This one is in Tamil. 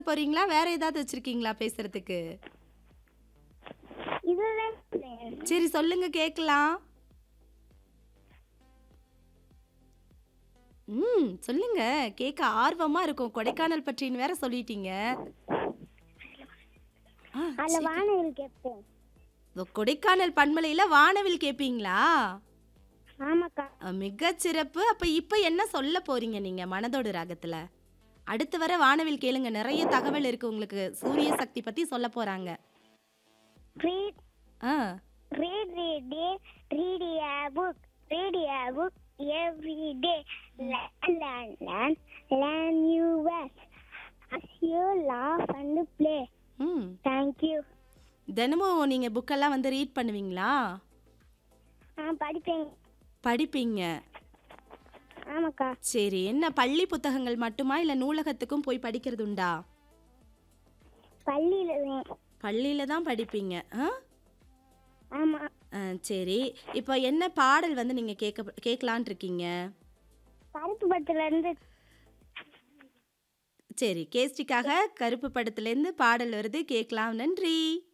போறீங்களா? வேற ஏதாவது வச்சிருக்கீங்களா பேசுறதுக்கு? இதுதான் சொன்னேன். சரி சொல்லுங்க கேக்கலாம். ம். சொல்லுங்க. கேட்க ஆர்வமா இருக்கும். கொடைக்கானல் பற்றின்னு வேற சொல்லிட்டீங்க. ஆ, அதுல சரி. வானவில் கேட்பேன் ஓ, கொடைக்கானல் பண்பலையில வானவில் கேட்பீங்களா? ஆமாக்கா அ, மிகச் சிறப்பு. அப்ப இப்ப என்ன சொல்ல போறீங்க நீங்க மனதோடு ராகத்துல? அடுத்து வர வானவில் கேளுங்க. நிறைய தகவல் இருக்கு உங்களுக்கு. சூரிய சக்தி பத்தி சொல்ல போறாங்க. read ah. read read day read a book read a book every day learn learn learn learn new words as you laugh and play ம். thank you தினமும் நீங்க புக்கெல்லாம் வந்து ரீட் பண்ணுவீங்களா? நான் படிப்பேன் படிப்பீங்க. ஆமாக்கா சரி. என்ன பள்ளி புத்தகங்கள் மட்டுமா இல்ல நூலகத்துக்கும் போய் படிக்கிறது உண்டா? பள்ளியில பள்ளியில தான் படிப்பீங்க. ஆ? ஆமா ஆ, சரி. இப்போ என்ன பாடல் வந்து நீங்க கேட்க கேட்கலான் இருக்கீங்க? கருப்பு படத்துல இருந்து சரி. கேஸ்டிக்காக கருப்பு படத்துல இருந்து பாடல் வருது கேட்கலாம். நன்றி.